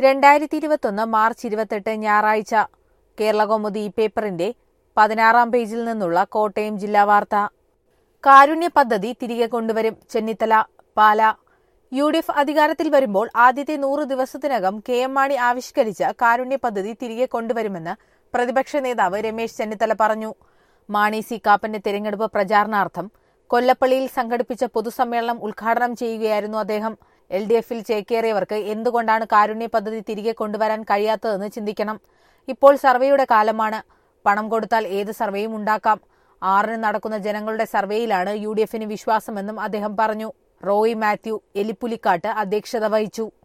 രണ്ടായിരത്തി ഇരുപത്തൊന്ന് മാർച്ച് ഇരുപത്തെട്ട് ഞായറാഴ്ച കേരളകൗമുദി ഈ പേപ്പറിന്റെ പതിനാറാം പേജിൽ നിന്നുള്ള കോട്ടയം ജില്ലാ വാർത്ത കാരുണ്യ പദ്ധതി തിരികെ കൊണ്ടുവരും Chennithala Pala U D F അധികാരത്തിൽ വരുമ്പോൾ ആദ്യത്തെ നൂറ് ദിവസത്തിനകം കെ എം മാണി ആവിഷ്കരിച്ച കാരുണ്യ പദ്ധതി തിരികെ കൊണ്ടുവരുമെന്ന് പ്രതിപക്ഷ നേതാവ് രമേശ് ചെന്നിത്തല പറഞ്ഞു മാണി സി കാപ്പന്റെ തെരഞ്ഞെടുപ്പ് പ്രചാരണാർത്ഥം കൊല്ലപ്പള്ളിയിൽ സംഘടിപ്പിച്ച പൊതുസമ്മേളനം ഉദ്ഘാടനം ചെയ്യുകയായിരുന്നു അദ്ദേഹം എൽ ഡി എഫിൽ ചേക്കേറിയവർക്ക് എന്തുകൊണ്ടാണ് കാരുണ്യ പദ്ധതി തിരികെ കൊണ്ടുവരാൻ കഴിയാത്തതെന്ന് ചിന്തിക്കണം ഇപ്പോൾ സർവേയുടെ കാലമാണ് പണം കൊടുത്താൽ ഏത് സർവേയും ഉണ്ടാക്കാം ആറിന് നടക്കുന്ന ജനങ്ങളുടെ സർവേയിലാണ് യു ഡി എഫിന് വിശ്വാസമെന്നും അദ്ദേഹം പറഞ്ഞു റോയി മാത്യു എലിപ്പുലിക്കാട്ട് അധ്യക്ഷത വഹിച്ചു